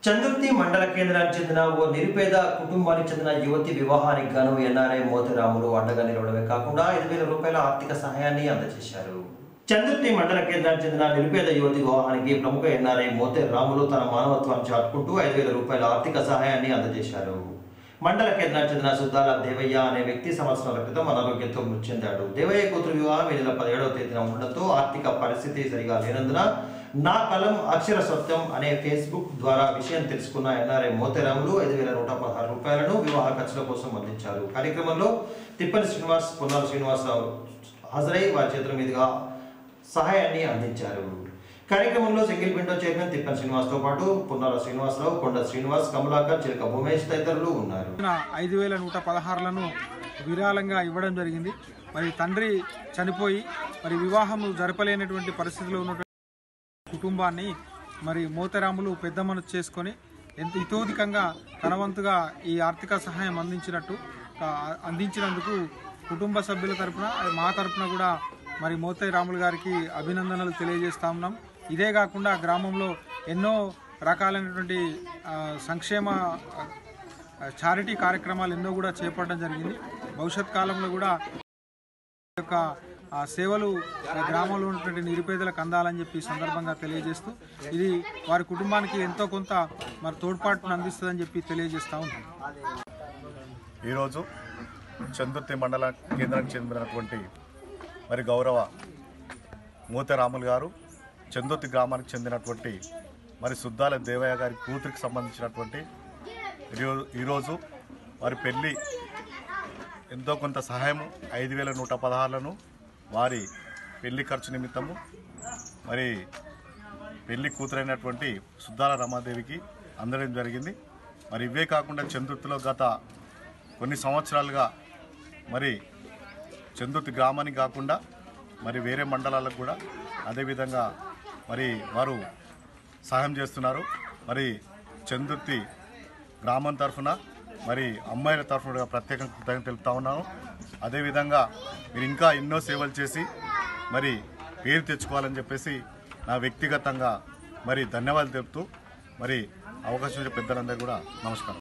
చందుర్తి మండల కేంద్రానికి చెందిన ఓ నిరుపేద కుటుంబానికి చెందిన యువతి వివాహానికి గాను ఎన్ఆర్ఐ మోతిరాములు అండగా నిలవడమే కాకుండా ఐదు వేల రూపాయల ఆర్థిక సహాయాన్ని అందజేశారు చందుర్తి మండల కేంద్రానికి చెందిన నిరుపేద యువతి వివాహానికి ప్రముఖ ఎన్ఆర్ఐ మోతే రాములు తన మానవత్వాన్ని చాటుకుంటూ ఐదు వేల రూపాయల ఆర్థిక సహాయాన్ని అందజేశారు మండల కేంద్రానికి చెందిన సుద్దాల దేవయ్య అనే వ్యక్తి సంవత్సరాల క్రితం అనారోగ్యంతో మృతి చెందాడు దేవయ్య కూతురు వివాహం ఈ నెల పదిహేడవ తేదీన ఉండడంతో ఆర్థిక పరిస్థితి సరిగా లేనందున నా కలం అక్షర సత్యం అనే ఫేస్బుక్ ద్వారా విషయం తెలుసుకున్న ఎన్ఆర్ఐ మోతేరాములు ఐదు వేల నూట పదహారు రూపాయలను వివాహ ఖర్చుల కోసం అందించారు కార్యక్రమంలో తిప్పని శ్రీనివాస్ పొన్నాల శ్రీనివాసరావు హాజరై వారి చేతుల మీదుగా సహాయాన్ని అందించారు కార్యక్రమంలో సింగిల్ విండో చైర్మన్ తిప్పని శ్రీనివాస్తో పాటు పున్నాల శ్రీనివాసరావు కొండ శ్రీనివాస్ కమలాకర్ చిలక భూమేష్ తదితరులు ఉన్నారు ఇచ్చిన ఐదు వేల నూట పదహారులను విరాళంగా ఇవ్వడం జరిగింది మరి తండ్రి చనిపోయి మరి వివాహం జరపలేనటువంటి పరిస్థితిలో ఉన్నటువంటి కుటుంబాన్ని మరి మోతరాములు పెద్ద మనసు చేసుకొని ఎంత ఇతోధికంగా తనవంతుగా ఈ ఆర్థిక సహాయం అందించినట్టు ఆ, అందించినందుకు కుటుంబ సభ్యుల తరపున మా తరపున కూడా మరి మోతయ్య రాములు గారికి అభినందనలు తెలియజేస్తా ఉన్నాం ఇదే కాకుండా గ్రామంలో ఎన్నో రకాలైనటువంటి ఆ, సంక్షేమ ఆ, చారిటీ కార్యక్రమాలు ఎన్నో కూడా చేపట్టడం జరిగింది భవిష్యత్ కాలంలో కూడా ఈ యొక్క ఆ సేవలు ఆ గ్రామంలో ఉన్నటువంటి నిరుపేదలకు అందాలని చెప్పి ఈ సందర్భంగా తెలియజేస్తూ ఇది వారి కుటుంబానికి ఎంతో కొంత మరి తోడ్పాటును అందిస్తుందని చెప్పి తెలియజేస్తా ఉన్నాం ఈరోజు చందుర్తి మండల కేంద్రానికి చెందినటువంటి మరి గౌరవ మూతరాములు గారు చందుర్తి గ్రామానికి చెందినటువంటి మరి సుద్దాల దేవయ్య గారి కూతురికి సంబంధించినటువంటి ఈరో- ఈరోజు వారి పెళ్ళి ఎంతో కొంత సహాయము ఐదు వేల నూట పదహారులను వారి పెళ్లి ఖర్చు నిమిత్తము మరి పెళ్లి కూతురైనటువంటి సుద్దాల రమాదేవికి అందడం జరిగింది మరి ఇవే కాకుండా చందుర్తిలో గత కొన్ని సంవత్సరాలుగా మరి చందుర్తి గ్రామానికి కాకుండా మరి వేరే మండలాలకు కూడా అదేవిధంగా మరి వారు సహాయం చేస్తున్నారు మరి చందుర్తి గ్రామం తరఫున మరి అమ్మాయిల తరఫున ప్రత్యేకంగా కృతజ్ఞత తెలుపుతా ఉన్నాను అదేవిధంగా మీరు ఇంకా ఎన్నో సేవలు చేసి మరి పేరు తెచ్చుకోవాలని చెప్పేసి నా వ్యక్తిగతంగా మరి ధన్యవాదాలు తెలుపుతూ మరి అవకాశం ఇచ్చే పెద్దలందరూ కూడా నమస్కారం